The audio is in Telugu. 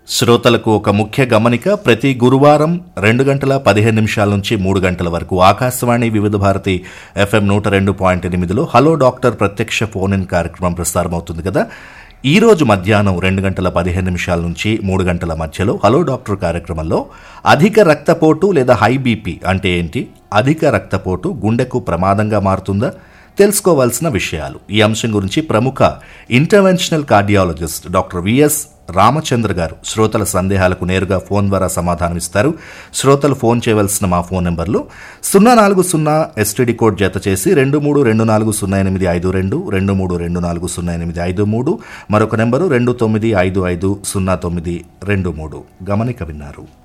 శ్రోతలకు ఒక ముఖ్య గమనిక ప్రతి గురువారం రెండు గంటల పదిహేను నిమిషాల నుంచి మూడు గంటల వరకు ఆకాశవాణి వివిధ భారతి ఎఫ్ఎం నూట రెండు పాయింట్ ఎనిమిదిలో హలో డాక్టర్ ప్రత్యక్ష ఫోన్ ఇన్ కార్యక్రమం ప్రసారమవుతుంది కదా ఈ రోజు మధ్యాహ్నం రెండు గంటల పదిహేను నిమిషాల నుంచి మూడు గంటల మధ్యలో హలో డాక్టర్ కార్యక్రమంలో అధిక రక్తపోటు లేదా హై బీపీ అంటే ఏంటి అధిక రక్తపోటు గుండెకు ప్రమాదంగా మారుతుందా తెలుసుకోవాల్సిన విషయాలు ఈ అంశం గురించి ప్రముఖ interventional cardiologist doctor VS Ramachandra garu శ్రోతల సందేహాలకు నేరుగా ఫోన్ ద్వారా సమాధానమిస్తారు శ్రోతలు ఫోన్ చేయవలసిన మా ఫోన్ నెంబర్లు సున్నా నాలుగు సున్నా ఎస్టీడీ కోడ్ జత చేసి రెండు మూడు రెండు నాలుగు సున్నా ఎనిమిది ఐదు రెండు రెండు మూడు రెండు నాలుగు సున్నా ఎనిమిది ఐదు మూడు మరొక నెంబరు రెండు తొమ్మిది ఐదు ఐదు సున్నా తొమ్మిది రెండు మూడు గమనిక విన్నారు